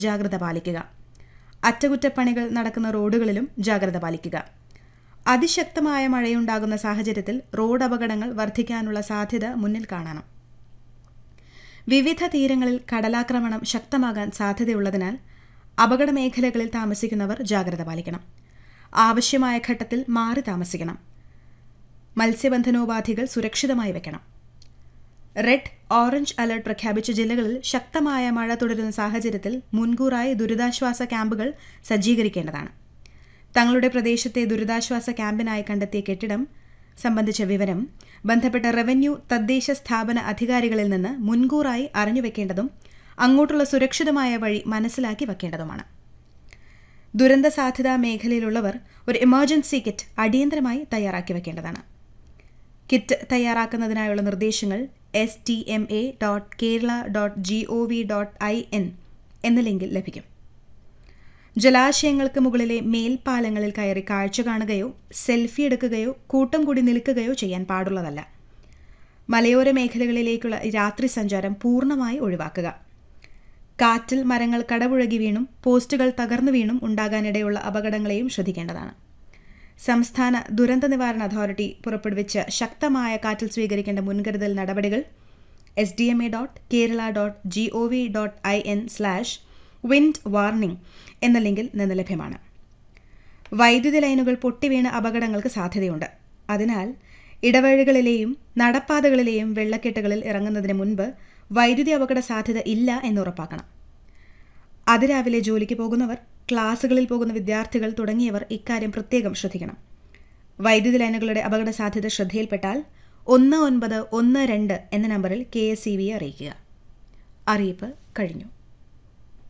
ജാഗ്രത പാലിക്കുക അറ്റകുറ്റപ്പണികൾ നടക്കുന്ന റോഡുകളിലും ജാഗ്രത പാലിക്കുക അതിശക്തമായ മഴയുണ്ടാകുന്ന സാഹചര്യത്തിൽ റോഡ് അപകടങ്ങൾ വർദ്ധിക്കാനുള്ള സാധ്യത മുന്നിൽ കാണണം വിവിധ തീരങ്ങളിൽ കടലാക്രമണം ശക്തമാകാൻ സാധ്യതയുള്ളതിനാൽ അപകട മേഖലകളിൽ താമസിക്കുന്നവർ ജാഗ്രത പാലിക്കണം ആവശ്യമായ ഘട്ടത്തിൽ മാറി താമസിക്കണം മത്സ്യബന്ധനോപാധികൾ സുരക്ഷിതമായി വെക്കണം റെഡ് ഓറഞ്ച് അലർട്ട് പ്രഖ്യാപിച്ച ജില്ലകളിൽ ശക്തമായ മഴ തുടരുന്ന സാഹചര്യത്തിൽ മുൻകൂറായി ദുരിതാശ്വാസ ക്യാമ്പുകൾ സജ്ജീകരിക്കേണ്ടതാണ് തങ്ങളുടെ പ്രദേശത്തെ ദുരിതാശ്വാസ ക്യാമ്പിനായി കണ്ടെത്തിയ കെട്ടിടം സംബന്ധിച്ച വിവരം ബന്ധപ്പെട്ട റവന്യൂ തദ്ദേശ സ്ഥാപന അധികാരികളിൽ നിന്ന് മുൻകൂറായി അറിഞ്ഞുവെക്കേണ്ടതും അങ്ങോട്ടുള്ള സുരക്ഷിതമായ വഴി മനസ്സിലാക്കി വെക്കേണ്ടതുമാണ് ദുരന്ത സാധ്യതാ മേഖലയിലുള്ളവർ ഒരു എമർജൻസി കിറ്റ് അടിയന്തരമായി തയ്യാറാക്കി വെക്കേണ്ടതാണ് കിറ്റ് തയ്യാറാക്കുന്നതിനായുള്ള നിർദ്ദേശങ്ങൾ S T M A dot Kerala dot G O V dot I N എന്ന ലിങ്കിൽ ലഭിക്കും ജലാശയങ്ങൾക്ക് മുകളിലെ മേൽപ്പാലങ്ങളിൽ കയറി കാഴ്ച കാണുകയോ സെൽഫി എടുക്കുകയോ കൂട്ടം കൂടി നിൽക്കുകയോ ചെയ്യാൻ പാടുള്ളതല്ല മലയോര മേഖലകളിലേക്കുള്ള രാത്രി സഞ്ചാരം പൂർണ്ണമായി ഒഴിവാക്കുക കാറ്റിൽ മരങ്ങൾ കടപുഴകി വീണും പോസ്റ്റുകൾ തകർന്നു വീണും ഉണ്ടാകാനിടയുള്ള അപകടങ്ങളെയും ശ്രദ്ധിക്കേണ്ടതാണ് സംസ്ഥാന ദുരന്ത നിവാരണ അതോറിറ്റി പുറപ്പെടുവിച്ച ശക്തമായ കാറ്റിൽ സ്വീകരിക്കേണ്ട മുൻകരുതൽ നടപടികൾ S D M A dot Kerala dot G O V dot I N slash wind warning എന്ന ലിങ്കിൽ നിന്ന് ലഭ്യമാണ് വൈദ്യുതി ലൈനുകൾ പൊട്ടിവീണ അപകടങ്ങൾക്ക് സാധ്യതയുണ്ട് അതിനാൽ ഇടവഴികളിലെയും നടപ്പാതകളിലെയും വെള്ളക്കെട്ടുകളിൽ ഇറങ്ങുന്നതിന് മുൻപ് വൈദ്യുതി അപകട സാധ്യത ഇല്ല എന്ന് ഉറപ്പാക്കണം അതിരാവിലെ ജോലിക്ക് പോകുന്നവർ ക്ലാസുകളിൽ പോകുന്ന വിദ്യാർത്ഥികൾ തുടങ്ങിയവർ ഇക്കാര്യം പ്രത്യേകം ശ്രദ്ധിക്കണം വൈദ്യുതി ലൈനുകളുടെ അപകട സാധ്യത ശ്രദ്ധയിൽപ്പെട്ടാൽ ഒന്ന് ഒൻപത് ഒന്ന് രണ്ട് എന്ന നമ്പറിൽ കെ എസ് ഇ ബിയെ അറിയിക്കുക അറിയിപ്പ് കഴിഞ്ഞു